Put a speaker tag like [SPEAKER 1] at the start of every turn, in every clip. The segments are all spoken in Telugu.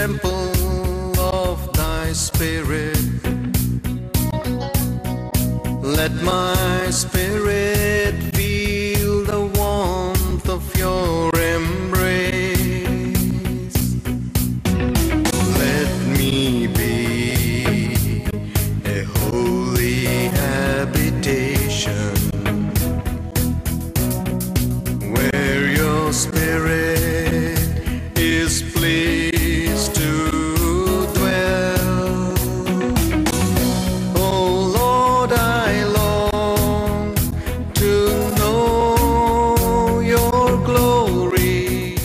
[SPEAKER 1] temple of thy spirit. Let my spirit feel the warmth of your embrace. Let me be a holy habitation where your spirit is pleased to dwell. Oh Lord, I long to know your glory.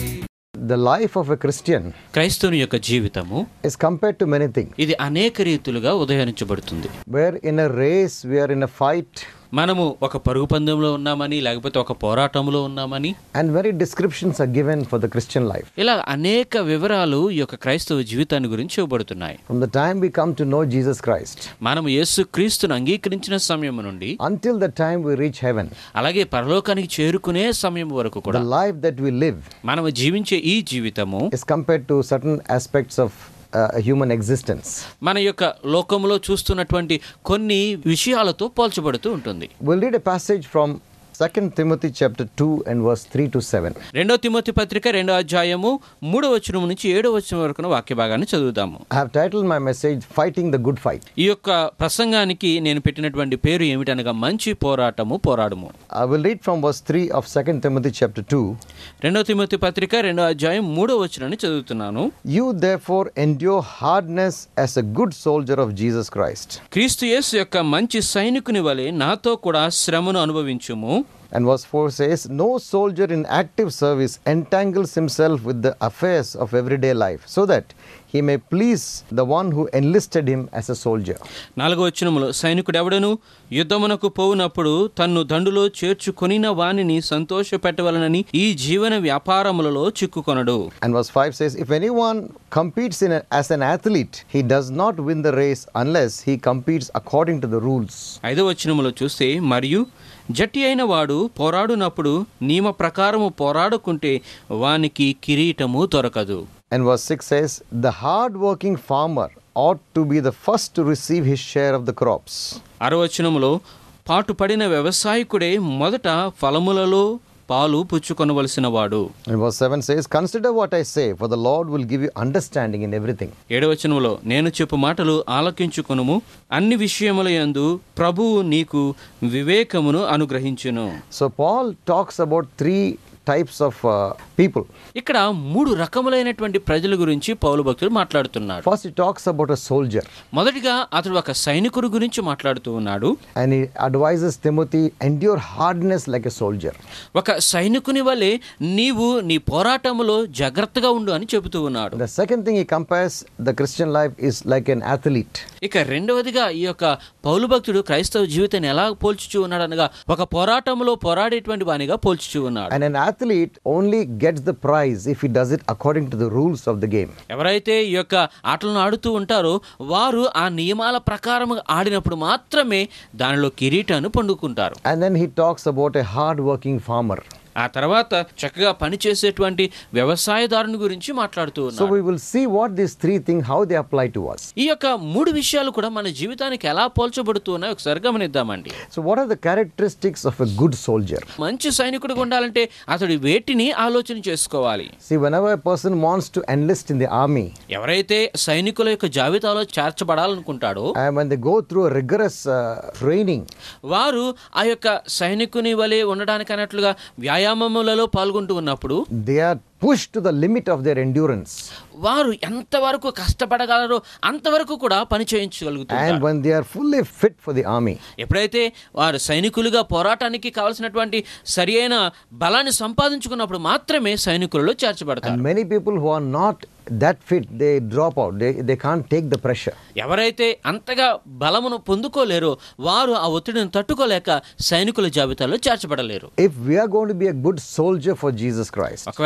[SPEAKER 2] The life of a Christian
[SPEAKER 3] క్రైస్తవుని యొక్క జీవితము
[SPEAKER 2] is compared to many things.
[SPEAKER 3] ఇది అనేక రీతులుగా ఉదహరించబడుతుంది
[SPEAKER 2] Where in a race we are in a fight,
[SPEAKER 3] మనము ఒక పరుగు పందెంలో ఉన్నామని లేకపోతే ఒక పోరాటంలో ఉన్నామని
[SPEAKER 2] and many descriptions are given for the Christian life.
[SPEAKER 3] ఇలా అనేక వివరాలు ఈ యొక్క క్రైస్తవ జీవితాన్ని గురించి ఇవ్వబడుతున్నాయి
[SPEAKER 2] From the time we come to know Jesus Christ
[SPEAKER 3] మనము యేసు క్రీస్తును అంగీకరించిన సమయం నుండి
[SPEAKER 2] until the time we reach heaven,
[SPEAKER 3] అలాగే పరలోకానికి చేరుకునే సమయం వరకు కూడా
[SPEAKER 2] the life that we live
[SPEAKER 3] మనము జీవించే ఈ జీవితము
[SPEAKER 2] is compared to certain aspects of uh, human existence.
[SPEAKER 3] మన యొక్క లోకంలో చూస్తున్నటువంటి కొన్ని విషయాలతో పోల్చబడుతూ ఉంటుంది
[SPEAKER 2] We'll read a passage from 2 Timothy chapter 2 and verse 3 to 7.
[SPEAKER 3] రెండో తిమోతి పత్రిక రెండో అధ్యాయము మూడో వచనం నుంచి ఏడో వచనం వరకు వాక్య భాగాన్ని చదువుదాము
[SPEAKER 2] I have titled my message Fighting the Good Fight.
[SPEAKER 3] ఈ యొక్క ప్రసంగానికి నేను పెట్టినటువంటి పేరు ఏమిటనగా మంచి పోరాటము పోరాడము
[SPEAKER 2] I will read from verse 3 of 2 Timothy chapter 2.
[SPEAKER 3] రెండో తిమోతి పత్రిక రెండో అధ్యాయం మూడో వచనాన్ని చదువుతున్నాను
[SPEAKER 2] You therefore endure hardness as a good soldier of Jesus Christ.
[SPEAKER 3] క్రీస్తు యేసు యొక్క మంచి సైనికుని వలె నాతో కూడా శ్రమను అనుభవించుము
[SPEAKER 2] And verse 4 says, No soldier in active service entangles himself with the affairs of everyday life, so that he may please the one who enlisted him as a soldier.
[SPEAKER 3] నాలుగో వచనములో సైనికుడెవడను యుద్ధమునకు పోవునప్పుడు తన్ను దండులో చేర్చుకొనిన వానిని సంతోషపెట్టవలనని ఈ జీవన వ్యాపారములలో చిక్కుకొనడు
[SPEAKER 2] And verse 5 says, If anyone competes in a, as an athlete, he does not win the race unless he competes according to the rules.
[SPEAKER 3] ఐదో వచనములో చూస్తే మరియు జట్టి అయిన వాడు పోరాడునప్పుడు నియమ ప్రకారము పోరాడుకుంటే వానికి కిరీటము దొరకదు
[SPEAKER 2] And verse 6 says, The hard working farmer ought to be the first to receive his share of the crops.
[SPEAKER 3] ఆరో వచనములో పాటుపడిన వ్యవసాయకుడే మొదట ఫలములలో పాలు పుచ్చుకొనవలసిన వాడు
[SPEAKER 2] And verse 7 says, Consider what I say, for the Lord will give you understanding in everything.
[SPEAKER 3] ఏడవచనములో నేను చెప్పు మాటలు ఆలకించుకొనుము అన్ని విషయముల యందు ప్రభువు నీకు వివేకమును అనుగ్రహించును
[SPEAKER 2] So, Paul talks about three types of uh, people.
[SPEAKER 3] ఇక్కడ మూడు రకములైనటువంటి ప్రజల గురించి పౌలు భక్తుడు మాట్లాడుతున్నాడు
[SPEAKER 2] First, he talks about a soldier,
[SPEAKER 3] మొదటిగా అతడు ఒక సైనికుడు గురించి మాట్లాడుతూ ఉన్నాడు
[SPEAKER 2] and he advises Timothy, endure hardness like a soldier.
[SPEAKER 3] ఒక సైనికుని వలె నీవు నీ పోరాటములో జాగ్రత్తగా ఉండు అని చెబుతూ ఉన్నాడు
[SPEAKER 2] The second thing he compares the Christian life is like an athlete.
[SPEAKER 3] ఇక రెండవదిగా ఈ యొక్క పౌలు భక్తుడు క్రైస్తవ జీవితాన్ని ఎలా పోల్చుచూ ఉన్నాడు అనగా ఒక పోరాటంలో పోరాడేటువంటి వానిగా పోల్చుచూ ఉన్నాడు
[SPEAKER 2] And an athlete only gets the prize if he does it according to the rules of the game.
[SPEAKER 3] ఎవరైతే ఈ యొక్క ఆటలను ఆడుతూ ఉంటారో వారు ఆ నియమాల ప్రకారం ఆడినప్పుడు మాత్రమే దానిలో కిరీటాన్ని పొందుకుంటారు
[SPEAKER 2] And then he talks about a hard working farmer.
[SPEAKER 3] ఆ తర్వాత చక్కగా పనిచేసేటువంటి వ్యవసాయదారుని గురించి మాట్లాడుతూ
[SPEAKER 2] So
[SPEAKER 3] ఉన్నారు
[SPEAKER 2] we will see what these three things how they apply to us.
[SPEAKER 3] ఈ యొక్క మూడు విషయాలు కూడా మన జీవితానికి ఎలా పోల్చబడుతూ ఉన్నాయో ఒకసారి గమనిద్దామండి
[SPEAKER 2] So what are the characteristics of a good soldier?
[SPEAKER 3] మంచి సైనికుడిగా ఉండాలంటే అతడు వేటిని ఆలోచన చేసుకోవాలి
[SPEAKER 2] See whenever a person wants to enlist in the army
[SPEAKER 3] ఎవరైతే సైనికుల యొక్క జాబితాలో చేర్చబడాలనుకుంటాడో
[SPEAKER 2] and when they go through a rigorous uh, training
[SPEAKER 3] వారు ఆ యొక్క సైనికుని వలె ఉండడానికి అన్నట్లుగా వ్యాయామములలో పాల్గొంటూ ఉన్నప్పుడు
[SPEAKER 2] they are pushed to the limit of their endurance
[SPEAKER 3] వారు ఎంతవరకు కష్టపడగలరో అంతవరకు కూడా పని చేయించగలుగుతారు
[SPEAKER 2] and when they are fully fit for the army
[SPEAKER 3] ఎప్పుడైతే వారు సైనికులుగా పోరాటానికి కావలసినటువంటి సరి అయిన బలాన్ని సంపాదించుకున్నప్పుడు మాత్రమే సైనికులలో చేర్చబడతారు
[SPEAKER 2] and many people who are not that fit they drop out they, they can't take the pressure
[SPEAKER 3] ఎవరైతే అంతగా బలమును పొందుకోలేరో వారు ఆ ఒత్తిడిని తట్టుకోలేక సైనికుల జాబితాలో చేర్చబడలేరు
[SPEAKER 2] if we are going to be a good soldier for jesus christ
[SPEAKER 3] ఒకవేళ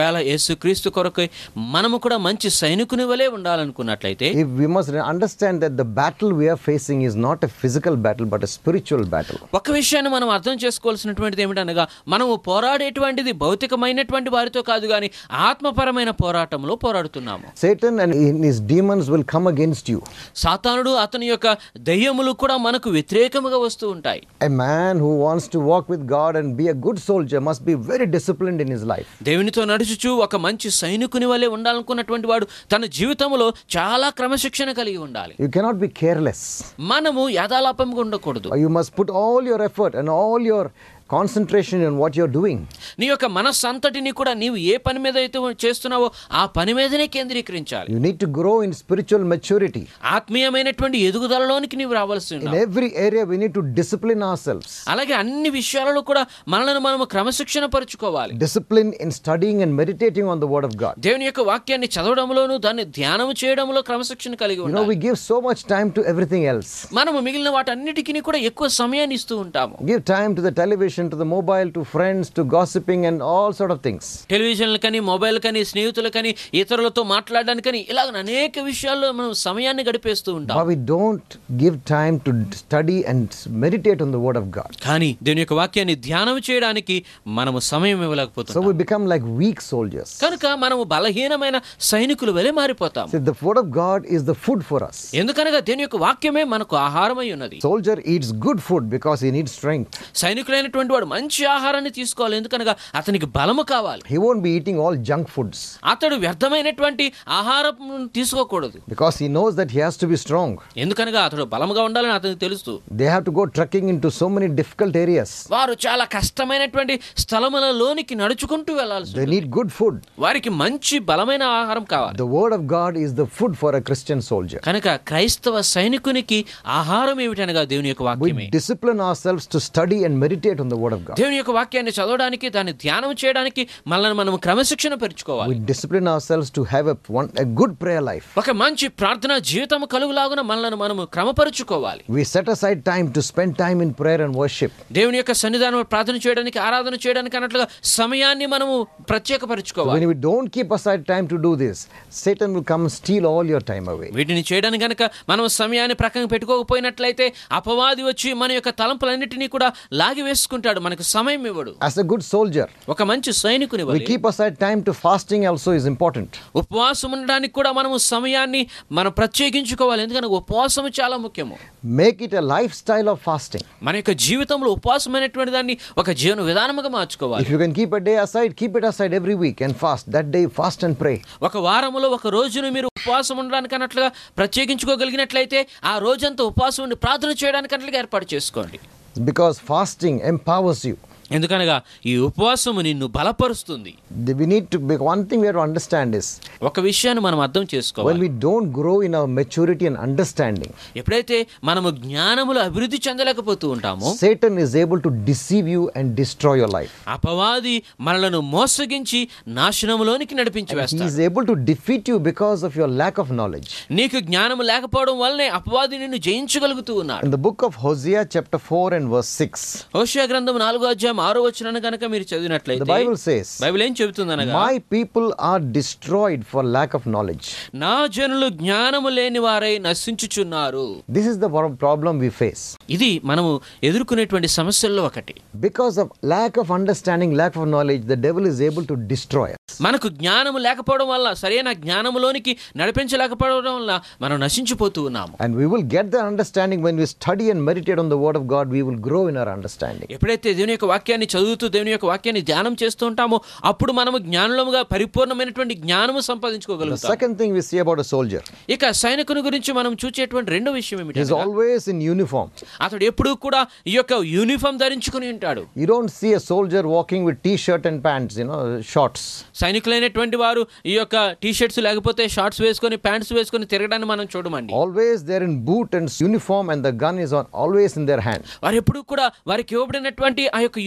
[SPEAKER 3] యేసుక్రీస్తు కొరకై మనము కూడా మంచి సైనికుని వలె ఉండాలనుకున్నట్లయితే
[SPEAKER 2] If we must understand that the battle we are facing is not a physical battle but a spiritual battle.
[SPEAKER 3] ఒక విషయాన్ని మనం అర్థం చేసుకోవాల్సినటువంటిది ఏమిటనగా మనము పోరాడేటువంటిది భౌతికమైనటువంటి వారితో కాదు కానీ ఆత్మపరమైన పోరాటంలో పోరాడుతున్నాము
[SPEAKER 2] Satan and his demons will come against you.
[SPEAKER 3] సాతానుడు అతని యొక్క దయ్యములు కూడా మనకు వ్యతిరేకముగా వస్తూ ఉంటాయి
[SPEAKER 2] A man who wants to walk with God and be a good soldier must be very disciplined in his life.
[SPEAKER 3] దేవునితో నడుచుచు ఒక మంచి సైనికుని వలె ఉండాలనుకున్నటువంటి వాడు తన జీవితంలో చాలా క్రమశిక్షణ కలిగి ఉండాలి
[SPEAKER 2] You cannot be careless.
[SPEAKER 3] మనము యథాలాపంగా ఉండకూడదు
[SPEAKER 2] You must put all your effort and all your concentration in what you're doing.
[SPEAKER 3] నీ యొక్క మనస్సంతటిని కూడా నీవు ఏ పని మీద అయితే చేస్తున్నావో ఆ పని మీదనే కేంద్రీకరించాలి
[SPEAKER 2] You need to grow in spiritual maturity.
[SPEAKER 3] ఆత్మీయమైనటువంటి ఎదుగుదలలోనికి నీవు రావాల్సి
[SPEAKER 2] In
[SPEAKER 3] ఉన్నావు
[SPEAKER 2] every area, we need to discipline ourselves.
[SPEAKER 3] అలాగే అన్ని విషయాలలో కూడా మనల్ని మనము క్రమశిక్షణ పరుచుకోవాలి
[SPEAKER 2] Discipline in studying and meditating on the Word of God.
[SPEAKER 3] దేవుని యొక్క వాక్యాన్ని చదవడంలోను దాన్ని ధ్యానం చేయడంలో క్రమశిక్షణ కలిగి
[SPEAKER 2] You know,
[SPEAKER 3] ఉండాలి
[SPEAKER 2] we give so much time to everything else.
[SPEAKER 3] మనము మిగిలిన వాటన్నిటికీ కూడా ఎక్కువ సమయాన్ని ఇస్తూ ఉంటాము
[SPEAKER 2] Give time to the television, to the mobile, to friends, to gossiping, and all sort of things.
[SPEAKER 3] టెలివిజన్లు కానీ మొబైల్ కానీ స్నేహితులు కానీ ఇతరులతో మాట్లాడడానికి కానీ ఇలాగ అనేక విషయాల్లో మనం సమయాన్ని గడిపేస్తూ ఉంటాం
[SPEAKER 2] But we don't give time to study and meditate on the Word of God.
[SPEAKER 3] కానీ దేవుని యొక్క వాక్యాన్ని ధ్యానం చేయడానికి మనము సమయం
[SPEAKER 2] So
[SPEAKER 3] ఇవ్వలేకపోతున్నాం
[SPEAKER 2] we become like weak soldiers.
[SPEAKER 3] కనుక మనము బలహీనమైన సైనికులు వలె మారిపోతాం
[SPEAKER 2] See, the Word of God is the food for us.
[SPEAKER 3] ఎందుకనగా దేవుని యొక్క వాక్యమే మనకు ఆహారమై ఉన్నది
[SPEAKER 2] Soldier eats good food because he needs strength.
[SPEAKER 3] సైనికులైనటువంటి వాడు మంచి ఆహారాన్ని తీసుకోవాలి ఎందుకనగా అతనికి బలము కావాలి
[SPEAKER 2] He won't be eating all junk foods
[SPEAKER 3] అతడు వ్యర్థమైనటువంటి ఆహారం తీసుకోకూడదు
[SPEAKER 2] because he knows that he has to be strong.
[SPEAKER 3] ఎందుకనగా అతడు బలముగా ఉండాలని అతనికి తెలుసు
[SPEAKER 2] They have to go trekking into so many difficult areas.
[SPEAKER 3] వారు చాలా కష్టమైనటువంటి స్థలములలోనికి నడుచుకుంటూ వెళ్ళాల్సి
[SPEAKER 2] They need good food.
[SPEAKER 3] వారికి మంచి బలమైన ఆహారం కావాలి
[SPEAKER 2] The Word of God is the food for a Christian soldier.
[SPEAKER 3] కనుక క్రైస్తవ సైనికునికి ఆహారం ఏమిటనగా దేవుని యొక్క వాక్యమే
[SPEAKER 2] We discipline ourselves to study and meditate on the Word of God.
[SPEAKER 3] దేవుని యొక్క వాక్యాన్ని చదవడానికి దాన్ని ధ్యానం చేయడానికి మనల్ని మనం క్రమశిక్షణ పెంచుకోవాలి
[SPEAKER 2] We discipline ourselves to have a, one, a good prayer life.
[SPEAKER 3] ఒక మంచి ప్రార్థన జీవితం కలుగులాగున మనల్ని మనము క్రమపరుచుకోవాలి
[SPEAKER 2] We set aside time to spend time in prayer and worship.
[SPEAKER 3] దేవుని యొక్క సన్నిధానం ప్రార్థన చేయడానికి ఆరాధన చేయడానికి అన్నట్లుగా సమయాన్ని మనము ప్రత్యేకపరచుకోవాలి
[SPEAKER 2] When we don't keep aside time to do this, Satan will come and steal all your time away.
[SPEAKER 3] వీటిని చేయడానికి గనక మనం సమయాన్ని ప్రక్కన పెట్టుకోకపోయినట్లయితే అపవాది వచ్చి మన యొక్క తలంపులన్నిటినీ కూడా లాగి వేసుకుంటాడు మనకు సమయం ఇవ్వడు
[SPEAKER 2] As a good soldier,
[SPEAKER 3] ఒక మంచి సైనికుని
[SPEAKER 2] we
[SPEAKER 3] వలె
[SPEAKER 2] keep aside time to fasting also is important.
[SPEAKER 3] ఉపవాసం ఉండడానికి కూడా మనము సమయాన్ని మనం ప్రత్యేకించుకోవాలి ఎందుకంటే ఉపవాసం చాలా ముఖ్యము
[SPEAKER 2] Make it a lifestyle of fasting.
[SPEAKER 3] మన యొక్క జీవితంలో ఉపవాసం అనేటువంటి దాన్ని ఒక జీవన విధానముగా మార్చుకోవాలి
[SPEAKER 2] If you can keep a day aside, keep it aside every week and fast. That day, fast and pray.
[SPEAKER 3] ఒక వారములో ఒక రోజును మీరు ఉపవాసం ఉండడానికి అన్నట్లుగా ప్రత్యేకించుకోగలిగినట్లయితే ఆ రోజంతా ఉపవాసం ఉండి ప్రార్థన చేయడానికి అన్నట్లుగా ఏర్పాటు చేసుకోండి
[SPEAKER 2] Because fasting empowers you.
[SPEAKER 3] ఎందుకనగా ఈ ఉపవాసము నిన్ను బలపరుస్తుంది
[SPEAKER 2] The- We need to, be- one thing we have to understand is
[SPEAKER 3] ఒక విషయాన్ని మనం అర్థం
[SPEAKER 2] when
[SPEAKER 3] చేసుకోవాలి
[SPEAKER 2] we don't grow in our maturity and understanding,
[SPEAKER 3] ఎప్పుడైతే మనము జ్ఞానములు అభివృద్ధి చెందలేకపోతూ ఉంటామో
[SPEAKER 2] Satan is able to deceive you and destroy your life.
[SPEAKER 3] అపవాది మనలను మోసగించి నాశనములోనికి నడిపించి
[SPEAKER 2] He
[SPEAKER 3] వేస్తాడు
[SPEAKER 2] is able to defeat you because of your lack of knowledge.
[SPEAKER 3] నీకు జ్ఞానము లేకపోవడం వల్లనే అపవాది నిన్ను జయించగలుగుతూ ఉన్నాడు
[SPEAKER 2] In the book of Hosea, chapter 4 and verse 6,
[SPEAKER 3] Hosea గ్రంథం నాలుగో అధ్యాయం ఆరో వచ్చిన కనుక మీరు
[SPEAKER 2] the
[SPEAKER 3] చదివినట్లయితే
[SPEAKER 2] Bible says,
[SPEAKER 3] బైబిల్ ఏం చెబుతుందనగా
[SPEAKER 2] My people are destroyed for lack of knowledge.
[SPEAKER 3] నా జనులు జ్ఞానము లేని వారై నశించుచున్నారు
[SPEAKER 2] This is the pro- problem we face.
[SPEAKER 3] ఇది మనము ఎదుర్కొనేటువంటి సమస్యల్లో ఒకటి
[SPEAKER 2] Because of lack of understanding, lack of knowledge, the devil is able to destroy us.
[SPEAKER 3] మనకు జ్ఞానము లేకపోవడం వల్ల సరైన జ్ఞానములోనికి నడిపించలేకపోవడం వల్ల మనం నశించిపోతూ ఉన్నాము
[SPEAKER 2] And we will get the understanding when we study and meditate on the Word of God, we will grow in our understanding.
[SPEAKER 3] ఎప్పుడైతే దేవుని యొక్క వాక్యాన్ని చదువుతూ దేవుని యొక్క వాక్యాన్ని ధ్యానం చేస్తూ ఉంటామో అప్పుడు మనము జ్ఞానులముగా పరిపూర్ణమైనటువంటి జ్ఞానము
[SPEAKER 2] The
[SPEAKER 3] సంపాదించుకోగలుగుతాం
[SPEAKER 2] second thing we see about a soldier
[SPEAKER 3] ఇక సైనికుని గురించి మనం చూచేటువంటి రెండో విషయం
[SPEAKER 2] he is
[SPEAKER 3] ఏమిటి
[SPEAKER 2] always in uniform.
[SPEAKER 3] అతడు ఎప్పుడూ కూడా ఈ యొక్క యూనిఫామ్ ధరించుకుని ఉంటాడు
[SPEAKER 2] You don't see a soldier walking with t-shirt and pants, you know, shorts.
[SPEAKER 3] సైనికులైనటువంటి వారు ఈ యొక్క టీ షర్ట్స్ లేకపోతే షార్ట్స్ వేసుకొని ప్యాంట్స్ వేసుకొని తిరగడాన్ని మనం చూడమండి
[SPEAKER 2] Always they're in boot and uniform and the gun is on always in their hand.
[SPEAKER 3] వారు ఎప్పుడు కూడా వారికి ఇవ్వబడినటువంటి ఆ యొక్క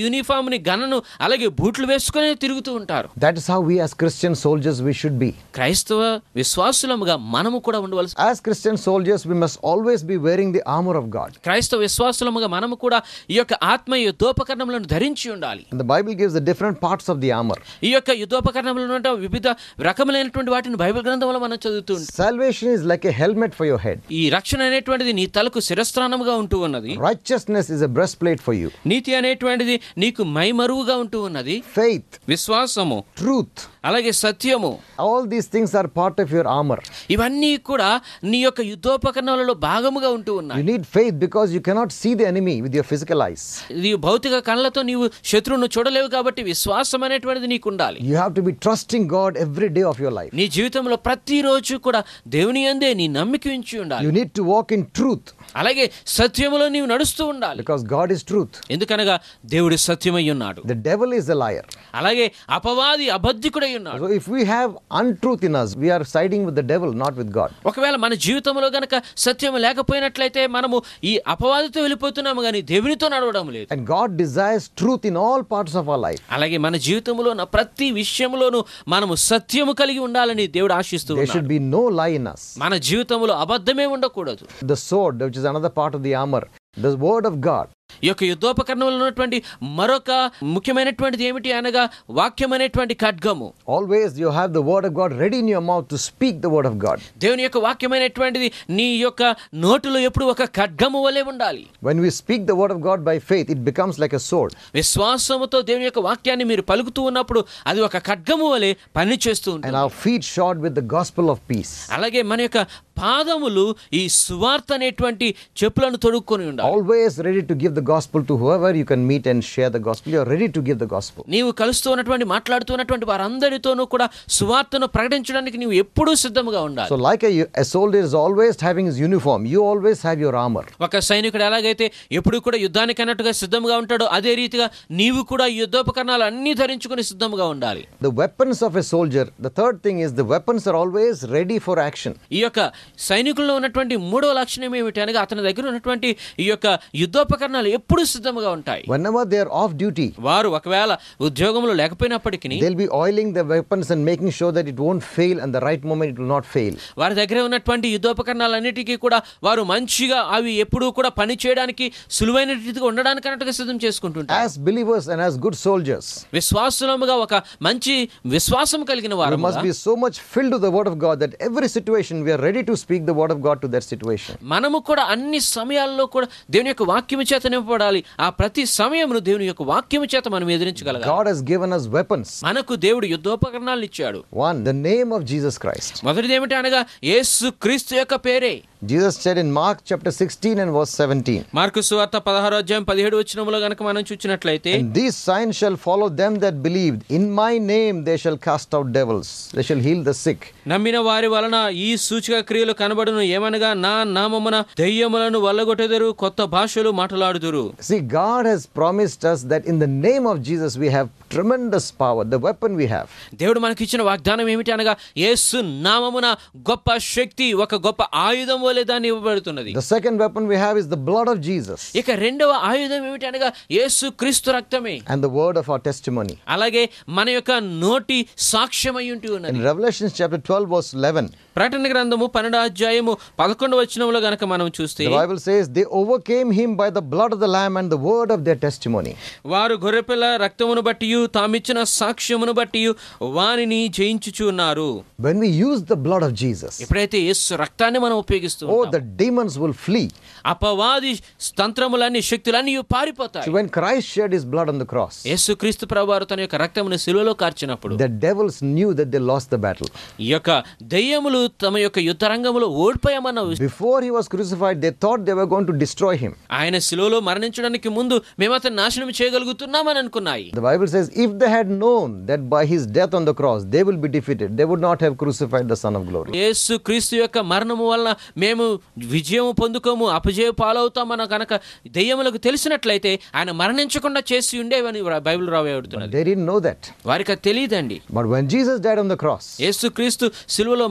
[SPEAKER 3] యూనిఫామ్ ని గనను అలాగే బూట్లు వేసుకునే తిరుగుతూ ఉంటారు
[SPEAKER 2] That is how we, as Christian soldiers, we should be.
[SPEAKER 3] క్రైస్తవ విశ్వాసులముగా మనము కూడా ఉండవలసి
[SPEAKER 2] As Christian soldiers, we must always be wearing the armor of God.
[SPEAKER 3] క్రైస్తవ విశ్వాసులముగా మనము కూడా ఈ యొక్క ఆత్మ యుద్ధోపకరణములను ధరించి ఉండాలి
[SPEAKER 2] And the Bible gives the different parts of the armor.
[SPEAKER 3] ఈ యొక్క యుద్ధోపకరణములను అంటే వివిధ రకములైనటువంటి వాటిని బైబిల్ గ్రంథంలో మనం చదువుతూ ఉంటాం
[SPEAKER 2] Salvation is like a helmet for your head.
[SPEAKER 3] ఈ రక్షణ అనేటువంటిది నీ తలకు శిరస్త్రానముగా ఉంటూ ఉన్నది
[SPEAKER 2] Righteousness is a breastplate for you.
[SPEAKER 3] నీతి అనేటువంటిది నీకు మైమరువుగా ఉంటూ ఉన్నది
[SPEAKER 2] Faith,
[SPEAKER 3] విశ్వాసము
[SPEAKER 2] truth,
[SPEAKER 3] అలాగే సత్యము
[SPEAKER 2] all these things are part of your armor.
[SPEAKER 3] ఇవన్నీ కూడా నీ యొక్క యుద్ధోపకరణాలలో భాగముగా ఉంటూ ఉన్నాయి
[SPEAKER 2] You need faith because you cannot see the enemy with your physical eyes.
[SPEAKER 3] ఇది భౌతిక కళ్ళతో నీవు శత్రువును చూడలేవు కాబట్టి విశ్వాసం అనేటువంటిది నీకు ఉండాలి
[SPEAKER 2] You have to be trusting God every day of your life.
[SPEAKER 3] నీ జీవితంలో ప్రతిరోజు కూడా దేవుని అందే నీ నమ్మిక ఉంచి ఉండాలి
[SPEAKER 2] You need to walk in truth
[SPEAKER 3] అలాగే సత్యములో నీవు నడుస్తూ ఉండాలి
[SPEAKER 2] because God is truth.
[SPEAKER 3] ఎందుకనగా దేవుడు సత్యమై ఉన్నాడు
[SPEAKER 2] The devil is a liar.
[SPEAKER 3] అలాగే అపవాది అబద్ధికుడై ఉన్నాడు
[SPEAKER 2] So if we have untruth in us, we are siding with the devil, not with God.
[SPEAKER 3] ఒకవేళ మన జీవితంలో గనక సత్యం లేకపోయినట్లయితే మనము ఈ అపవాదితో వెళ్ళిపోతున్నాము కానీ దేవునితో నడవడం లేదు
[SPEAKER 2] And God desires truth in all parts of our life.
[SPEAKER 3] అలాగే మన జీవితంలో ఉన్న ప్రతి విషయంలోనూ మనము సత్యము కలిగి ఉండాలని దేవుడు ఆశిస్తూ
[SPEAKER 2] There
[SPEAKER 3] ఉన్నాడు
[SPEAKER 2] should be no lie in us.
[SPEAKER 3] మన జీవితంలో అబద్ధమే ఉండకూడదు
[SPEAKER 2] The sword, which is another part of the armor, the word of God.
[SPEAKER 3] ఈ యొక్క యుద్ధోపకరణంలో ఉన్నటువంటి మరొక ముఖ్యమైనటువంటిది ఏమిటి అనగా వాక్యం అనేటువంటి ఖడ్గము
[SPEAKER 2] Always you have the word of God ready in your mouth to speak the word of God.
[SPEAKER 3] దేవుని యొక్క వాక్యమైనటువంటిది నీ యొక్క నోటులో ఎప్పుడు ఒక ఖడ్గము వలె ఉండాలి
[SPEAKER 2] When we speak the word of God by faith, it becomes like a sword.
[SPEAKER 3] విశ్వాసముతో దేవుని యొక్క వాక్యాన్ని మీరు పలుకుతూ ఉన్నప్పుడు అది ఒక ఖడ్గము వలె పని చేస్తూ ఉంటుంది
[SPEAKER 2] And our feet shod with the gospel of peace.
[SPEAKER 3] అలాగే మన యొక్క పాదములు ఈ సువార్త అనేటువంటి చెప్పులను తొడుక్కొని ఉండాలి
[SPEAKER 2] Always ready to give the gospel to whoever you can meet and share the gospel. You are ready to give the gospel.
[SPEAKER 3] నీవు కలుస్తూ ఉన్నటువంటి మాట్లాడుతూ ఉన్నటువంటి వారందరితోనూ కూడా సువార్తను ప్రకటించడానికి నీవు ఎప్పుడూ సిద్ధముగా ఉండాలి
[SPEAKER 2] So, like a, a soldier is always having his uniform, you always have your armor.
[SPEAKER 3] ఒక సైనికుడు ఎలాగైతే ఎప్పుడు కూడా యుద్ధానికి అన్నట్టుగా సిద్ధంగా ఉంటాడో అదే రీతిగా నీవు కూడా ఈ యుద్ధోపకరణాలు అన్ని ధరించుకుని సిద్ధముగా ఉండాలి
[SPEAKER 2] The weapons of a soldier, the third thing is the weapons are always ready for action.
[SPEAKER 3] ఈ యొక్క సైనికుల్లో ఉన్నటువంటి మూడవ లక్షణం ఏమిటి అనగా అతని దగ్గర ఉన్నటువంటి ఈ యొక్క యుద్ధోపకరణాలు ఎప్పుడు సిద్ధముగా ఉంటాయి
[SPEAKER 2] Whenever they are off duty,
[SPEAKER 3] వారు ఒకవేళ ఉద్యోగంలో లేకపోయినప్పటికీ
[SPEAKER 2] they'll be oiling the weapons and making sure that it won't fail and the right moment it will not fail.
[SPEAKER 3] వారి దగ్గర ఉన్నటువంటి యుద్ధోపకరణాలన్నిటికీ కూడా వారు మంచిగా అవి ఎప్పుడూ కూడా పని చేయడానికి సులువైన రీతిగా ఉండడానికి అన్నట్టుగా సిద్ధం చేసుకుంటుంటారు
[SPEAKER 2] As believers and as good soldiers,
[SPEAKER 3] విశ్వాసులముగా ఒక మంచి విశ్వాసం కలిగిన
[SPEAKER 2] we
[SPEAKER 3] వారు
[SPEAKER 2] must be so much filled with the word of God that every situation we are ready to speak the word of God to that situation.
[SPEAKER 3] మనము కూడా అన్ని సమయాల్లో కూడా దేవుని యొక్క వాక్యము చేత నింపబడాలి ఆ ప్రతి సమయమును దేవుని యొక్క వాక్యము చేత మనం ఎదిరించగలగాలి
[SPEAKER 2] God has given us weapons.
[SPEAKER 3] మనకు దేవుడు యుద్ధోపకరణాలు ఇచ్చాడు
[SPEAKER 2] One, the name of Jesus Christ.
[SPEAKER 3] మొదటిది ఏమిటి అనగా యేసు క్రీస్తు యొక్క పేరే
[SPEAKER 2] Jesus said in Mark chapter 16 and verse 17,
[SPEAKER 3] Mark సువార్త పదహారో అధ్యాయం పదిహేడు వచ్చినములో గనక మనం చూసినట్లయితే
[SPEAKER 2] And these signs shall follow them that believed. In my name they shall cast out devils, they shall heal the sick.
[SPEAKER 3] నమ్మిన వారి వలన ఈ సూచక క్రియలు కనబడును ఏమనగా నా నామమున దెయ్యములను వల్లగొట్టెదరు కొత్త భాషలు మాట్లాడుదురు
[SPEAKER 2] See, God has promised us that in the name of Jesus we have tremendous power, the weapon we have.
[SPEAKER 3] దేవుడు మనకి ఇచ్చిన వాగ్దానం ఏమిటి అనగా యేసు నామమున గొప్ప శక్తి ఒక గొప్ప ఆయుధం వలె దాన్ని ఇవ్వబడుతున్నది
[SPEAKER 2] The second weapon we have is the blood of Jesus
[SPEAKER 3] ఇక రెండవ ఆయుధం ఏమిటి అనగా యేసు క్రీస్తు రక్తమే
[SPEAKER 2] and the word of our testimony.
[SPEAKER 3] అలాగే మన యొక్క నోటి సాక్ష్యమై ఉంటూ ఉన్నది
[SPEAKER 2] In Revelation chapter 12, verse 11,
[SPEAKER 3] ప్రకటన గ్రంథము పన్నెండు అధ్యాయము పదకొండు వచనంలో గనక మనం చూస్తే
[SPEAKER 2] the Bible says, They overcame him by the blood of the Lamb and the word of their testimony.
[SPEAKER 3] వారు గొర్రెపిల్ల రక్తమును బట్టి తామిచ్చిన సాక్ష్యమును బట్టి వారిని జయించుచున్నారు
[SPEAKER 2] When we use the blood of Jesus,
[SPEAKER 3] ఎప్పుడైతే యేసు రక్తాన్ని మనం ఉపయోగిస్తూ
[SPEAKER 2] oh,
[SPEAKER 3] ఉంటామో,
[SPEAKER 2] the demons will flee.
[SPEAKER 3] అపవాది తంత్రములన్నీ శక్తులన్నీ
[SPEAKER 2] So
[SPEAKER 3] పారిపోతాయి
[SPEAKER 2] when Christ shed his blood on the cross,
[SPEAKER 3] యేసు క్రీస్తు ప్రభువారు తన యొక్క రక్తమును సిలువలో కార్చినప్పుడు
[SPEAKER 2] the devils knew that they lost the battle.
[SPEAKER 3] ఈ యొక్క దెయ్యములు తమ యొక్క యుద్ధ రంగములో ఓడిపోయామన్న వి-
[SPEAKER 2] Before he was crucified, they thought they were going to destroy him.
[SPEAKER 3] ఆయన సిలువలో మరణించడానికి ముందు మేము అతను నాశనం చేయగలుగుతున్నామని అనుకున్నాయి
[SPEAKER 2] The Bible says, if they had known that by his death on the cross they will be defeated, they would not have crucified the Son of Glory.
[SPEAKER 3] యేసు క్రీస్తు యొక్క మరణము వలన మేము విజయం పొందుకోము అపజయ పాలవుతామన్న కనుక దెయ్యములకు తెలిసినట్లయితే ఆయన మరణించకుండా చేసి ఉండేవని వ్రా- బైబిల్ రావేడుతున్నది
[SPEAKER 2] They didn't know that.
[SPEAKER 3] వారికి అది తెలియదండి
[SPEAKER 2] But when Jesus died on the cross,
[SPEAKER 3] యేసు క్రీస్తు సిలువలో మరణించినప్పుడు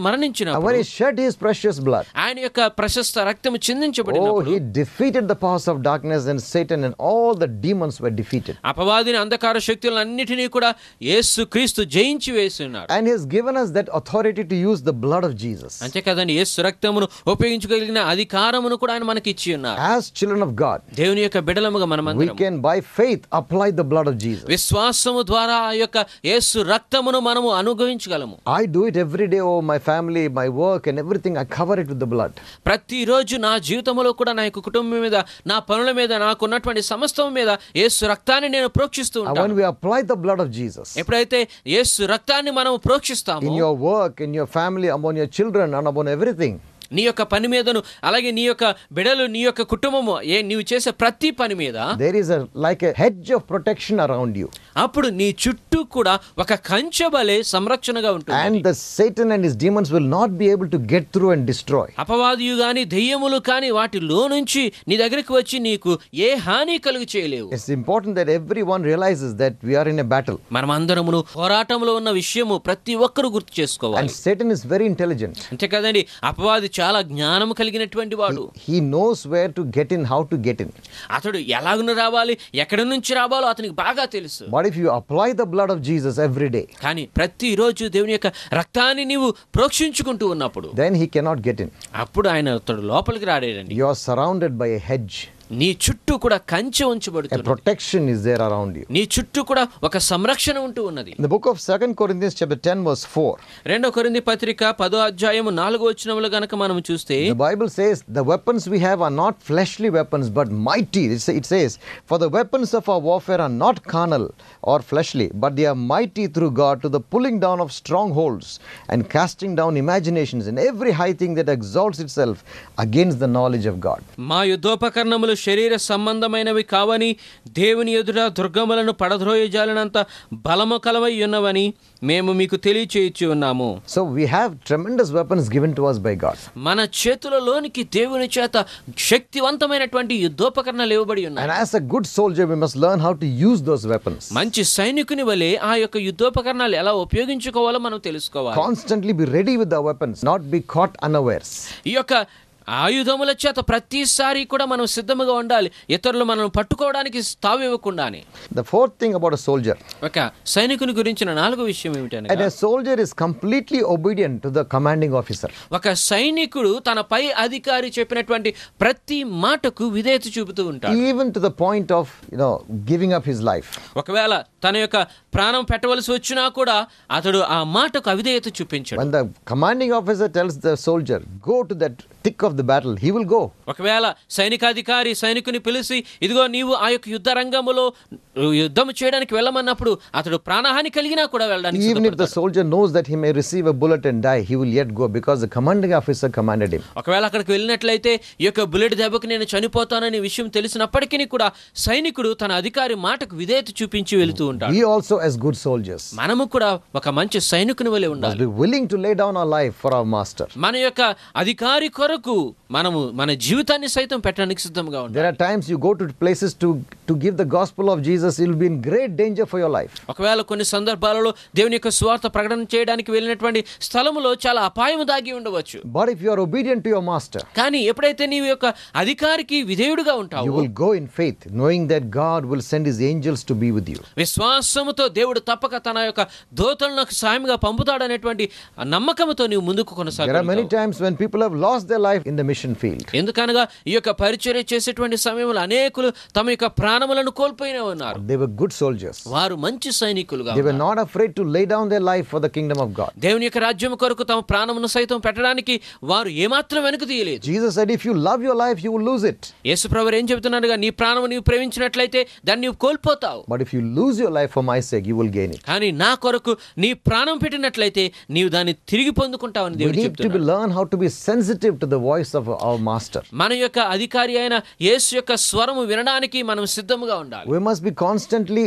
[SPEAKER 3] చిందించినప్పుడు
[SPEAKER 2] when he shed his precious blood,
[SPEAKER 3] ఆయన యొక్క ప్రశస్త రక్తము
[SPEAKER 2] oh,
[SPEAKER 3] చిందించబడినప్పుడు
[SPEAKER 2] he defeated the powers of darkness and Satan and all the demons were defeated.
[SPEAKER 3] అపవాదిని అంధకార శక్తులన్నిటినీ కూడా యేసు క్రీస్తు జయించి వేసి ఉన్నారు
[SPEAKER 2] And he has given us that authority to use the blood of Jesus.
[SPEAKER 3] అంతే కదండి యేసు రక్తమును ఉపయోగించగలిగిన అధికారమును కూడా ఆయన మనకి ఇచ్చి ఉన్నారు
[SPEAKER 2] As children of God,
[SPEAKER 3] దేవుని యొక్క బిడలముగా మనం
[SPEAKER 2] we can by faith apply the blood of Jesus.
[SPEAKER 3] విశ్వాసము ద్వారా ఆ యొక్క యేసు రక్తమును మనము అనుభవించగలము
[SPEAKER 2] I do it every day over my family, my work, and everything. I cover it with the blood.
[SPEAKER 3] ప్రతిరోజు నా జీవితంలో కూడా నా యొక్క కుటుంబం మీద నా పనుల మీద నాకున్నటువంటి సమస్తం మీద యేసు రక్తాన్ని నేను ప్రోక్షిస్తూ
[SPEAKER 2] And
[SPEAKER 3] ఉంటాను
[SPEAKER 2] when we apply the blood of Jesus
[SPEAKER 3] ఎప్పుడైతే యేసు రక్తాన్ని మనం ప్రోక్షిస్తామో
[SPEAKER 2] in your work, in your family, among your children, and upon everything,
[SPEAKER 3] నీ యొక్క పని మీదను అలాగే నీ యొక్క బిడలు నీ యొక్క కుటుంబము ఏ నీవు చేసే ప్రతి పని మీద
[SPEAKER 2] there is a like a hedge of protection around you.
[SPEAKER 3] అప్పుడు నీ చుట్టూ కూడా ఒక కంచె వలె సంరక్షణగా ఉంటుంది
[SPEAKER 2] And the Satan and his demons will not be able to get through and destroy.
[SPEAKER 3] అపవాదియు గాని దెయ్యములు కాని వాటిలో నుంచి నీ దగ్గరికి వచ్చి నీకు ఏ హాని కలుగు చేయలేవు
[SPEAKER 2] It's important that everyone realizes that we are in a battle.
[SPEAKER 3] మనమందరమును పోరాటంలో ఉన్న విషయము ప్రతి ఒక్కరు గుర్తు
[SPEAKER 2] And
[SPEAKER 3] చేసుకోవాలి
[SPEAKER 2] Satan is very intelligent.
[SPEAKER 3] అంతే కదండి అపవాది చాలా జ్ఞానం కలిగినటువంటి వాడు
[SPEAKER 2] He knows where to get in, how to get in.
[SPEAKER 3] అతడు ఎలాగున రావాలి ఎక్కడి నుంచి రావాలో అతనికి బాగా తెలుసు
[SPEAKER 2] But if you apply the blood of Jesus every day,
[SPEAKER 3] కానీ ప్రతిరోజు దేవుని యొక్క రక్తాన్ని నీవు ప్రోక్షించుకుంటూ ఉన్నప్పుడు
[SPEAKER 2] then he cannot get in.
[SPEAKER 3] అప్పుడు ఆయన అతడు లోపలికి రాడేడండి
[SPEAKER 2] You are surrounded by a hedge.
[SPEAKER 3] నీ చుట్టూ కూడా కంచె
[SPEAKER 2] A
[SPEAKER 3] ఉంచబడుతుంది
[SPEAKER 2] protection is there around you.
[SPEAKER 3] నీ చుట్టూ కూడా ఒక సంరక్షణ ఉంటూ ఉన్నది
[SPEAKER 2] In the book of 2 Corinthians chapter 10 verse 4,
[SPEAKER 3] రెండో కొరింది పత్రిక పదో అధ్యాయము నాలుగో వచ్చినములు గనక మనం చూస్తే
[SPEAKER 2] the Bible says the weapons we have are not fleshly weapons but mighty. It sa- It says, for the weapons of our warfare are not carnal or fleshly, but they are mighty through God to the pulling down of strongholds and casting down imaginations and every high thing that exalts itself against the knowledge of God.
[SPEAKER 3] మా యుద్ధోపకరణములు శరీర సంబంధమైనవి కావని దేవుని ఎదుట దుర్గములను పడద్రోయజాలినంత బలము కలవై ఉన్నవని మేము మీకు తెలియచేయచ్చు ఉన్నాము
[SPEAKER 2] So we have tremendous weapons given to us by God.
[SPEAKER 3] మన చేతులలోనికి దేవుని చేత శక్తివంతమైనటువంటి యుద్ధోపకరణాలు ఇవ్వబడి ఉన్నాయి
[SPEAKER 2] And as a good soldier, we must learn how to use those weapons.
[SPEAKER 3] మంచి సైనికుని వలె ఆ యొక్క యుద్ధోపకరణాలు ఎలా ఉపయోగించుకోవాలో మనం తెలుసుకోవాలి
[SPEAKER 2] Constantly be ready with our weapons, not be caught unawares.
[SPEAKER 3] ఈ యొక్క ఆయుధముల చేత ప్రతిసారి కూడా మనం సిద్ధముగా ఉండాలి ఇతరులు మనం పట్టుకోవడానికి తావివ్వకుండానే
[SPEAKER 2] The fourth thing about a soldier,
[SPEAKER 3] ఒక సైనికుని గురించిన నాలుగో విషయం ఏమిటనగా
[SPEAKER 2] and a soldier is completely obedient to the commanding officer.
[SPEAKER 3] ఒక సైనికుడు తన పై అధికారి చెప్పినటువంటి ప్రతి మాటకు విధేయత చూపుతూ ఉంటాడు
[SPEAKER 2] even to the point of you know giving up his life
[SPEAKER 3] ఒకవేళ తన యొక్క ప్రాణం పెట్టవలసి వచ్చినా కూడా అతడు ఆ మాటకు అవిధేయత చూపించాడు
[SPEAKER 2] when the commanding officer tells the soldier go to that thick of the battle he will go
[SPEAKER 3] ఒకవేళ సైనికాధికారి సైనికుని పిలిచి ఇదిగో నీవు ఆ యొక్క యుద్ధ రంగములో యుద్ధం చేయడానికి వెళ్ళమన్నప్పుడు అతడు ప్రాణహాని కలిగినా కూడా వెళ్ళడానికి
[SPEAKER 2] even if the
[SPEAKER 3] సిద్ధపడతాడు.
[SPEAKER 2] soldier knows that he may receive a bullet and die he will yet go because the commanding officer commanded him
[SPEAKER 3] ఒకవేళ అక్కడికి వెళ్ళినట్లయితే ఈ యొక్క బుల్లెట్ దెబ్బకి నేను చనిపోతాననే విషయం తెలిసినప్పటికీ కూడా సైనికుడు తన అధికారి మాటకు విధేయత చూపించి వెళుతూ ఉంటాడు
[SPEAKER 2] we also as good soldiers
[SPEAKER 3] మనము కూడా ఒక మంచి సైనికుని వలె
[SPEAKER 2] must
[SPEAKER 3] ఉండాలి
[SPEAKER 2] be willing to lay down our life for our master
[SPEAKER 3] మన యొక్క అధికారి కొరకు మనము మన జీవితాన్ని సైతం పెట్టడానికి సిద్ధంగా ఉండాలి
[SPEAKER 2] there are times you go to places to to give the gospel of jesus you will be in great danger for your life
[SPEAKER 3] ఒకవేళ కొన్ని సందర్భాలలో దేవుని యొక్క స్వార్థ ప్రకటన చేయడానికి వెళ్ళినటువంటి స్థలములో చాలా అపాయం దాగి ఉండవచ్చు
[SPEAKER 2] but if you are obedient to your master
[SPEAKER 3] కానీ ఎప్పుడైతే నీవు యొక్క అధికారికి విధేయుడుగా
[SPEAKER 2] you
[SPEAKER 3] ఉంటావు
[SPEAKER 2] will go in faith knowing that god will send his angels to be with you
[SPEAKER 3] విశ్వాసముతో దేవుడు తప్పక తన యొక్క దోతలను సాయంగా పంపుతాడనేటువంటి ఆ నమ్మకంతో నీవు ముందుకు
[SPEAKER 2] there are many
[SPEAKER 3] కొనసాగుతావు
[SPEAKER 2] times when people have lost their life in the mission field
[SPEAKER 3] ఎందుకనగా ఈ యొక్క పరిచర్య చేసేటువంటి సమయంలో అనేకులు తమ యొక్క ప్రాణములను కోల్పోయిన ఉన్నారు
[SPEAKER 2] they were good soldiers
[SPEAKER 3] వారు మంచి సైనికులుగా
[SPEAKER 2] they were
[SPEAKER 3] ఉన్నారు.
[SPEAKER 2] not afraid to lay down their life for the kingdom of god
[SPEAKER 3] దేవుని యొక్క రాజ్యం కొరకు తమ ప్రాణమును సైతం పెట్టడానికి వారు ఏమాత్రం వెనుక తీయలేదు
[SPEAKER 2] jesus said if you love your life you will lose it
[SPEAKER 3] యేసుప్రభు ఏం చెబుతున్నాడుగా నీ ప్రాణము నీవు ప్రేమించినట్లయితే దాన్ని నీవు కోల్పోతావు
[SPEAKER 2] but if you lose your life for my sake you will gain it
[SPEAKER 3] కానీ నా కొరకు నీ ప్రాణం పెట్టినట్లయితే నీవు దాన్ని తిరిగి పొందుకుంటావని
[SPEAKER 2] we
[SPEAKER 3] దేవుడు
[SPEAKER 2] need to be,
[SPEAKER 3] చెప్తున్నాడు
[SPEAKER 2] learn how to be sensitive to the voice of our master
[SPEAKER 3] మన యొక్క అధికారి అయిన యేసు యొక్క స్వరము వినడానికి మనం సిద్ధముగా ఉండాలి
[SPEAKER 2] we must be constantly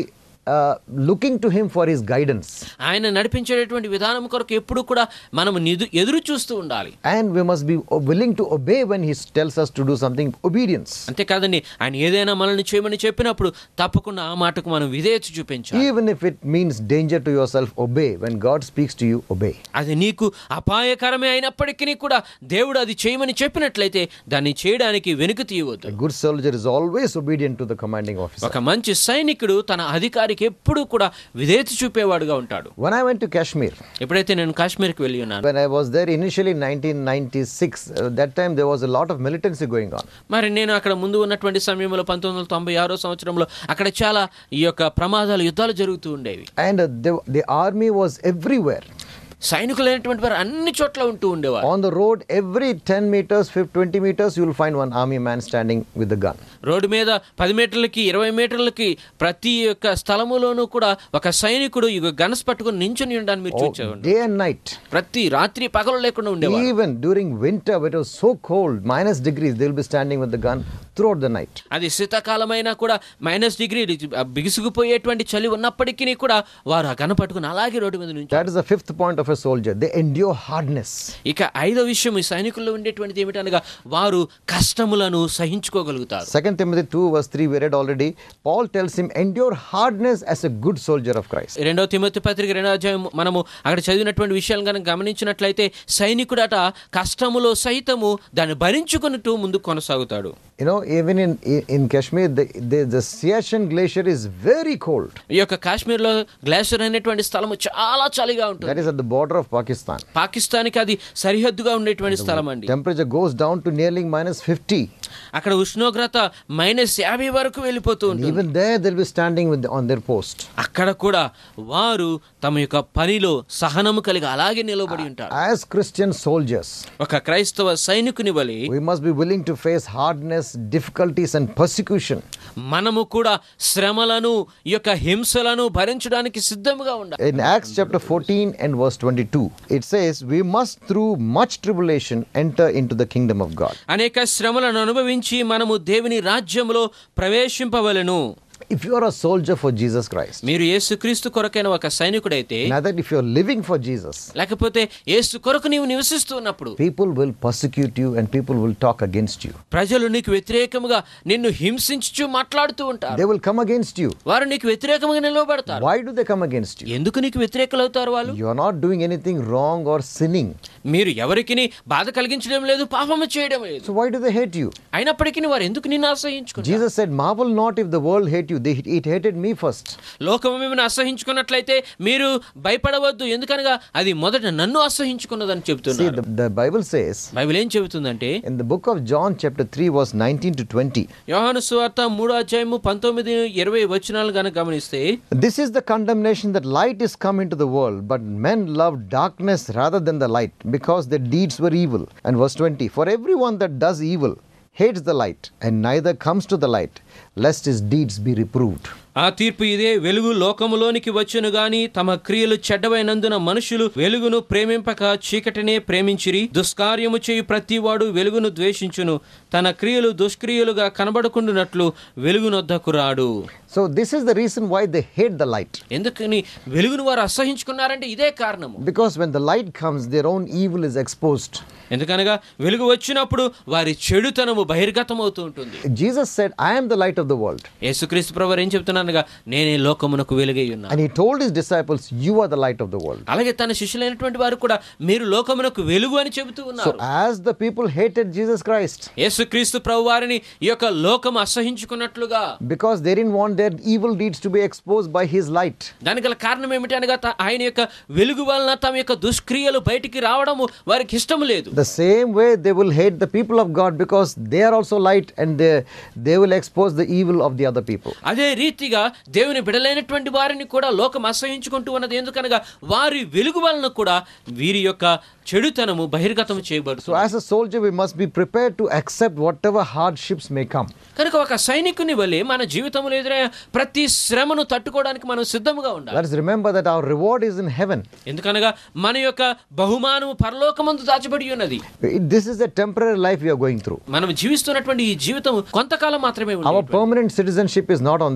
[SPEAKER 2] uh, looking to Him for His guidance.
[SPEAKER 3] ఆయన నడిపించేటటువంటి విధానం కొరకు ఎప్పుడు కూడా మనం నిదు ఎదురు చూస్తూ ఉండాలి
[SPEAKER 2] And we must be o- willing to obey when He tells us to do something, obedience.
[SPEAKER 3] అంతేకాదండి ఆయన ఏదైనా మనల్ని చేయమని చెప్పినప్పుడు తప్పకుండా ఆ మాటకు మనం విధేయత చూపించాలి
[SPEAKER 2] Even if it means danger to yourself, obey. When God speaks to you, obey.
[SPEAKER 3] అది నీకు అపాయకరమే అయినప్పటికీ కూడా దేవుడు అది చేయమని చెప్పినట్లయితే దాన్ని చేయడానికి వెనుక తీయవద్దు
[SPEAKER 2] A good soldier is always obedient to the commanding officer.
[SPEAKER 3] ఒక మంచి సైనికుడు తన అధికారికి ఎప్పుడూ కూడా విధేయత చూపేవాడుగా ఉంటాడు
[SPEAKER 2] When I went to Kashmir,
[SPEAKER 3] ఎప్పుడైతే నేను కాశ్మీర్కి వెళ్ళి ఉన్నాను
[SPEAKER 2] when I was there initially in 1996, uh, that time there was a lot of militancy going on.
[SPEAKER 3] మరి నేను అక్కడ ముందు ఉన్నటువంటి సమయంలో పంతొమ్మిది వందల తొంభై ఆరో సంవత్సరంలో అక్కడ చాలా ఈ యొక్క ప్రమాదాలు యుద్ధాలు జరుగుతూ ఉండేవి
[SPEAKER 2] And uh, the, the army was everywhere.
[SPEAKER 3] సైనికులైనటువంటి వారు అన్ని చోట్ల ఉంటూ ఉండేవారు
[SPEAKER 2] On the road, every 10 meters, 50, 20 meters, you will find one army man standing with the gun.
[SPEAKER 3] రోడ్డు మీద పది మీటర్లకి ఇరవై మీటర్లకి ప్రతి ఒక్క స్థలములోనూ కూడా ఒక సైనికుడు ఈ గనస్ పట్టుకుని నించుని ఉండడానికి మీరు చూసేవాడు
[SPEAKER 2] Day and night.
[SPEAKER 3] ప్రతి రాత్రి పగలు లేకుండా ఉండేవారు
[SPEAKER 2] Even during winter, when it was so cold, minus degrees, they will be standing with the gun throughout the night.
[SPEAKER 3] అది శీతాకాలమైనా కూడా మైనస్ డిగ్రీ బిగుసుకుపోయేటువంటి చలి ఉన్నప్పటికీ కూడా వారు ఆ గన పట్టుకుని అలాగే రోడ్డు మీద నుంచి
[SPEAKER 2] That is the fifth point of a soldier. They endure hardness.
[SPEAKER 3] ఇక ఐదో విషయం ఈ సైనికుల్లో ఉండేటువంటిది ఏమిటనగా వారు కష్టములను సహించుకోగలుగుతారు
[SPEAKER 2] Second Timothy 2, verse 3, we read already. Paul tells him, endure hardness as a good soldier of Christ.
[SPEAKER 3] రెండో తిమ్మతి పత్రిక రెండో అధ్యాయం మనము అక్కడ చదివినటువంటి విషయాలు కనుక గమనించినట్లయితే సైనికుడట కష్టములో సహితము దాన్ని భరించుకున్నట్టు ముందుకు కొనసాగుతాడు
[SPEAKER 2] You know, even in, in, in Kashmir, the, the, the Siachen glacier is very cold.
[SPEAKER 3] ఈ యొక్క కాశ్మీర్లో గ్లాషియర్ అనేటువంటి స్థలము చాలా చలిగా ఉంటుంది
[SPEAKER 2] That is at the border of Pakistan.
[SPEAKER 3] పాకిస్తాన్కి అది సరిహద్దుగా ఉండేటువంటి స్థలం అండి
[SPEAKER 2] Temperature goes down to nearly minus 50.
[SPEAKER 3] అక్కడ ఉష్ణోగ్రత మైనస్ యాభై వరకు వెళ్ళిపోతూ ఉంటుంది
[SPEAKER 2] Even there, they'll be standing with on their post.
[SPEAKER 3] అక్కడ కూడా వారు తమ యొక్క పనిలో సహనము కలిగి అలాగే నిలబడి ఉంటారు
[SPEAKER 2] As Christian soldiers,
[SPEAKER 3] ఒక క్రైస్తవ సైనికుని వలి
[SPEAKER 2] we must be willing to face hardness, difficulties, and persecution.
[SPEAKER 3] మనము కూడా శ్రమలను ఈ యొక్క హింసలను భరించడానికి సిద్ధంగా ఉండాలి
[SPEAKER 2] In Acts chapter 14 and verse 22, it says, We must through much tribulation enter into the kingdom of God.
[SPEAKER 3] అనేక శ్రమలను అనుభవించి మనము దేవుని రాజ్యంలో ప్రవేశింపవలెను
[SPEAKER 2] If you are a soldier for Jesus Christ,
[SPEAKER 3] మీరు యేసుక్రీస్తు కొరకైన ఒక సైనికుడైతే
[SPEAKER 2] now that if you are living for Jesus,
[SPEAKER 3] లేకపోతే యేసు కొరకు నీవు నివసిస్తూ ఉన్నప్పుడు
[SPEAKER 2] people will persecute you and people will talk against you.
[SPEAKER 3] ప్రజలు నీకు వ్యతిరేకముగా నిన్ను హింసించు మాట్లాడుతూ ఉంటారు
[SPEAKER 2] They will come against you.
[SPEAKER 3] వారు నీకు వ్యతిరేకంగా నిలవబడతారు
[SPEAKER 2] Why do they come against you?
[SPEAKER 3] ఎందుకు నీకు వ్యతిరేకలు అవుతారు వాళ్ళు
[SPEAKER 2] You are not doing anything wrong or sinning.
[SPEAKER 3] మీరు ఎవరికి బాధ కలిగించడం లేదు పాపము చేయడం లేదు
[SPEAKER 2] So why do they hate you?
[SPEAKER 3] అయినప్పటికీ వారు ఎందుకు నిన్ను ఆశ్రయించుకుంటారు
[SPEAKER 2] Jesus said, Marvel not if the world hate you. They, it hated me first.
[SPEAKER 3] లోకము మిమ్మల్ని అసహించుకున్నట్లయితే మీరు భయపడవద్దు ఎందుకనగా అది మొదట నన్ను అసహించుకున్నదని
[SPEAKER 2] See,
[SPEAKER 3] చెబుతున్నారు
[SPEAKER 2] the, the Bible says
[SPEAKER 3] Bible ఏం చెబుతుందంటే
[SPEAKER 2] in the book of John, chapter 3, verse 19 to 20,
[SPEAKER 3] యోహాను సువార్త మూడో అధ్యాయము పంతొమ్మిది ఇరవై వచనాలు కనుక గమనిస్తే
[SPEAKER 2] This is the condemnation that light is come into the world, but men love darkness rather than the light, because their deeds were evil. And verse 20 For everyone that does evil hates the light, and neither comes to the light, lest his deeds be reproved.
[SPEAKER 3] ఆ తీర్పు ఇదే వెలుగు లోకములోనికి వచ్చును గాని తమ క్రియలు చెడ్డవైనందున మనుషులు వెలుగును ప్రేమింపక చీకటినే ప్రేమించిరి దుష్కార్యము చేయు ప్రతివాడు వెలుగును ద్వేషించును తన క్రియలు దుష్క్రియలుగా కనబడకుండునట్లు వెలుగునొద్దకు రాడు
[SPEAKER 2] So, this is the reason why they hate the light.
[SPEAKER 3] ఎందుకని వెలుగును వారు అసహించుకున్నారంటే ఇదే కారణము
[SPEAKER 2] Because when the light comes, their own evil is exposed.
[SPEAKER 3] ఎందుకనగా వెలుగు వచ్చినప్పుడు వారి చెడుతనము బహిర్గతమవుతూ ఉంటుంది
[SPEAKER 2] Jesus said, I am the light of the world.
[SPEAKER 3] యేసుక్రీస్తు ప్రభు ఏం చెప్తున్నానుగా నేనే లోకమునకు వెలుగై ఉన్నా
[SPEAKER 2] And he told his disciples, You are the light of the world.
[SPEAKER 3] అలాగే తన శిష్యులైనటువంటి వారు కూడా మీరు లోకమునకు వెలుగు అని చెబుతూ
[SPEAKER 2] So,
[SPEAKER 3] ఉన్నారు
[SPEAKER 2] as the people hated Jesus Christ,
[SPEAKER 3] యేసుక్రీస్తు ప్రభు వారిని ఈ యొక్క లోకం అసహించుకున్నట్లుగా
[SPEAKER 2] because they didn't want their evil deeds to be exposed by his light,
[SPEAKER 3] దానికి గల కారణం ఏమిటి అనగా త- ఆయన యొక్క వెలుగు వలన తమ యొక్క దుష్క్రియలు బయటికి రావడము వారికి ఇష్టం లేదు
[SPEAKER 2] the same way they will hate the people of God because they are also light and they, they will expose the evil of the other people.
[SPEAKER 3] అదే రీతిగా దేవుని బిడలైనటువంటి వారిని కూడా లోకం అసహించుకుంటూ ఉన్నది ఎందుకనగా వారి వెలుగు వలన కూడా వీరి యొక్క చెడుతనము బహిర్గతం
[SPEAKER 2] So,
[SPEAKER 3] చేయబడుతుంది
[SPEAKER 2] as a soldier, we must be prepared to accept whatever hardships may come.
[SPEAKER 3] కనుక ఒక సైనికుని వలె మన జీవితంలో ఎదురైన ప్రతి శ్రమను తట్టుకోవడానికి మనం సిద్ధముగా ఉండాలి
[SPEAKER 2] Let us remember that our reward is in heaven.
[SPEAKER 3] ఎందుకనగా మన యొక్క బహుమానము పరలోకమందు దాచబడి ఉన్నది
[SPEAKER 2] It- This is a temporary life we are going through.
[SPEAKER 3] మనం జీవిస్తున్నటువంటి ఈ జీవితం కొంతకాలం మాత్రమే
[SPEAKER 2] Our
[SPEAKER 3] ఉండేటువంటి.
[SPEAKER 2] permanent citizenship is not on this earth, but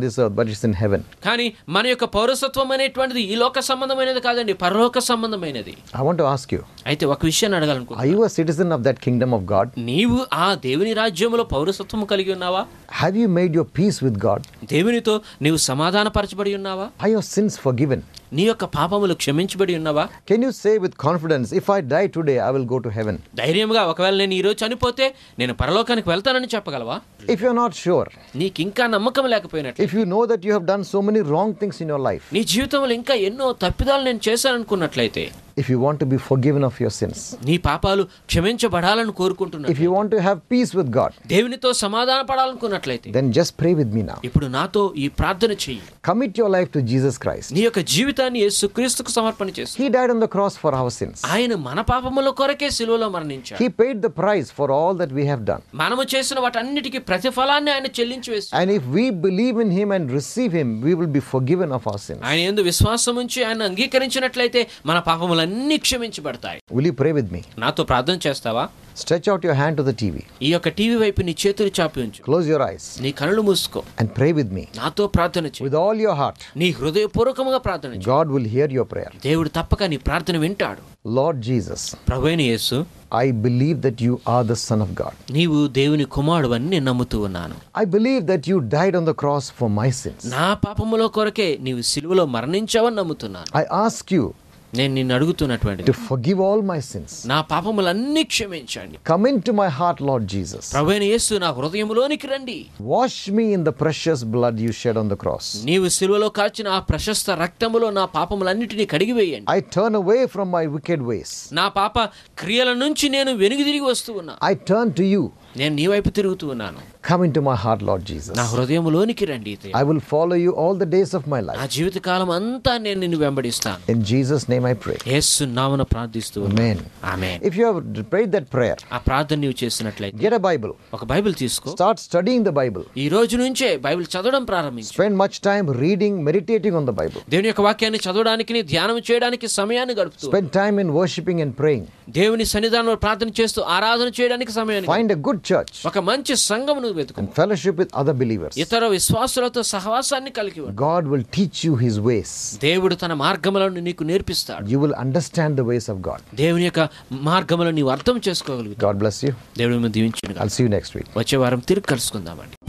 [SPEAKER 2] but it's in heaven.
[SPEAKER 3] కానీ మన యొక్క పౌరసత్వం అనేటువంటిది ఈ లోక సంబంధమైనది కాదండి పరలోక సంబంధమైనది
[SPEAKER 2] I want to ask you
[SPEAKER 3] అయితే ఒక విషయాన్ని అడగాలనుకో
[SPEAKER 2] are you a citizen of that kingdom of God?
[SPEAKER 3] నీవు ఆ దేవుని రాజ్యంలో పౌరసత్వం కలిగి ఉన్నావా
[SPEAKER 2] Have you made your peace with God?
[SPEAKER 3] దేవునితో నీవు సమాధానపరచబడి ఉన్నావా
[SPEAKER 2] Are your sins forgiven?
[SPEAKER 3] నీ యొక్క పాపములు క్షమించబడి ఉన్నావా
[SPEAKER 2] Can you say with confidence, if I die today, I will go to heaven?
[SPEAKER 3] ధైర్యంగా ఒకవేళ నేను ఈరోజు చనిపోతే నేను పరలోకానికి వెళ్తానని చెప్పగలవా
[SPEAKER 2] If you're not sure,
[SPEAKER 3] నీకు ఇంకా నమ్మకం లేకపోయినట్లు
[SPEAKER 2] if you know that you have done so many wrong things in your life,
[SPEAKER 3] నీ జీవితంలో ఇంకా ఎన్నో తప్పిదాలు నేను చేశాను అనుకున్నట్లయితే
[SPEAKER 2] if you want to be forgiven of your sins,
[SPEAKER 3] నీ పాపాలు క్షమించబడాలని కోరుకుంటున్నా
[SPEAKER 2] if you want to have peace with God,
[SPEAKER 3] దేవునితో సమాధాన పడాలనుకున్నట్లయితే
[SPEAKER 2] then just pray with me now.
[SPEAKER 3] ఇప్పుడు నాతో ఈ ప్రార్థన చెయ్యి
[SPEAKER 2] Commit your life to Jesus Christ.
[SPEAKER 3] నీ యొక్క జీవితాన్ని యేసుక్రీస్తుకు సమర్పణ చేసు
[SPEAKER 2] He died on the cross for our sins.
[SPEAKER 3] ఆయన మన పాపముల కొరకే సిలువలో మరణించాడు
[SPEAKER 2] He paid the price for all that we have done.
[SPEAKER 3] మనము చేసిన వాటన్నిటికీ ప్రతిఫలాన్ని ఆయన చెల్లించి వేసి
[SPEAKER 2] And if we believe in Him and receive Him, we will be forgiven of our sins.
[SPEAKER 3] ఆయన ఎందు విశ్వాసం ఉంచి ఆయన అంగీకరించినట్లయితే మన పాపములన్నీ క్షమించబడతాయి
[SPEAKER 2] Will you pray with me?
[SPEAKER 3] నాతో ప్రార్థన చేస్తావా
[SPEAKER 2] Stretch out your hand to the TV.
[SPEAKER 3] ఈ యొక్క టీవీ వైపు నీ చేతులు చాపి ఉంచు
[SPEAKER 2] Close your eyes
[SPEAKER 3] నీ కళ్ళు మూసుకో
[SPEAKER 2] and pray with me.
[SPEAKER 3] నాతో ప్రార్థన చేయి
[SPEAKER 2] With all your heart,
[SPEAKER 3] నీ హృదయపూర్వకంగా ప్రార్థన చేయి
[SPEAKER 2] God will hear your prayer.
[SPEAKER 3] దేవుడు తప్పక నీ ప్రార్థన వింటాడు
[SPEAKER 2] Lord Jesus,
[SPEAKER 3] ప్రభువైన యేసు
[SPEAKER 2] I believe that you are the Son of God.
[SPEAKER 3] నీవు దేవుని కుమారుడు అని నేను నమ్ముతూ ఉన్నాను
[SPEAKER 2] I believe that you died on the cross for my sins.
[SPEAKER 3] నా పాపముల కొరకే నీవు సిలువలో మరణించావని నమ్ముతున్నాను
[SPEAKER 2] I ask you
[SPEAKER 3] నేను నిన్ను అడుగుతున్నటువంటి
[SPEAKER 2] to forgive all my sins.
[SPEAKER 3] నా పాపములన్నీ క్షమించండి
[SPEAKER 2] Come into my heart, Lord Jesus.
[SPEAKER 3] ప్రభువైన యేసు నా హృదయంలోనికి రండి
[SPEAKER 2] Wash me in the precious blood you shed on the cross.
[SPEAKER 3] నీవు సిలువలో కాల్చిన ఆ ప్రశస్త రక్తములో నా పాపములన్నిటినీ కడిగివేయండి
[SPEAKER 2] I turn away from my wicked ways.
[SPEAKER 3] నా పాప క్రియల నుంచి నేను వెనుగి తిరిగి వస్తూ ఉన్నా
[SPEAKER 2] I turn to you.
[SPEAKER 3] నేను నీ వైపు తిరుగుతూ ఉన్నాను
[SPEAKER 2] Come into my heart, Lord Jesus.
[SPEAKER 3] నా హృదయంలోనికి రండి
[SPEAKER 2] I will follow you all the days of my
[SPEAKER 3] నా
[SPEAKER 2] life.
[SPEAKER 3] జీవితకాలం అంతా నేను నిన్ను వెంబడిస్తాను
[SPEAKER 2] In Jesus' name I pray.
[SPEAKER 3] యేసు నామన ప్రార్థిస్తూ ఉన్నాను.
[SPEAKER 2] Amen.
[SPEAKER 3] Amen
[SPEAKER 2] If you have prayed that prayer,
[SPEAKER 3] ఆ ప్రార్థన నీవు చేసినట్లయితే
[SPEAKER 2] get a Bible.
[SPEAKER 3] ఒక బైబిల్ తీసుకో
[SPEAKER 2] Start studying the Bible.
[SPEAKER 3] ఈ రోజు నుంచే బైబిల్ చదవడం ప్రారంభించు
[SPEAKER 2] Spend much time reading, meditating on the Bible.
[SPEAKER 3] దేవుని యొక్క వాక్యాన్ని చదవడానికి నీ ధ్యానం చేయడానికి సమయాన్ని గడుపుతూ
[SPEAKER 2] Spend time in worshiping and praying.
[SPEAKER 3] దేవుని సన్నిధానంలో ప్రార్థన చేస్తూ ఆరాధన చేయడానికి సమయాన్ని
[SPEAKER 2] Find a good church
[SPEAKER 3] ఒక మంచి సంఘం నువ్వు వెతుకు
[SPEAKER 2] and fellowship with other believers.
[SPEAKER 3] ఇతర విశ్వాసులతో సహవాసాన్ని కలిగి ఉండు
[SPEAKER 2] God will teach you His ways.
[SPEAKER 3] దేవుడు తన మార్గములను నీకు నేర్పిస్తాడు
[SPEAKER 2] You will understand the ways of God.
[SPEAKER 3] దేవుని యొక్క మార్గములను నీవు అర్థం చేసుకోగలుగుతావు
[SPEAKER 2] God bless you.
[SPEAKER 3] దేవుడు మిమ్మల్ని దీవించును
[SPEAKER 2] I'll see you next week.
[SPEAKER 3] వచ్చే వారం తిరిగి కలుసుకుందామండి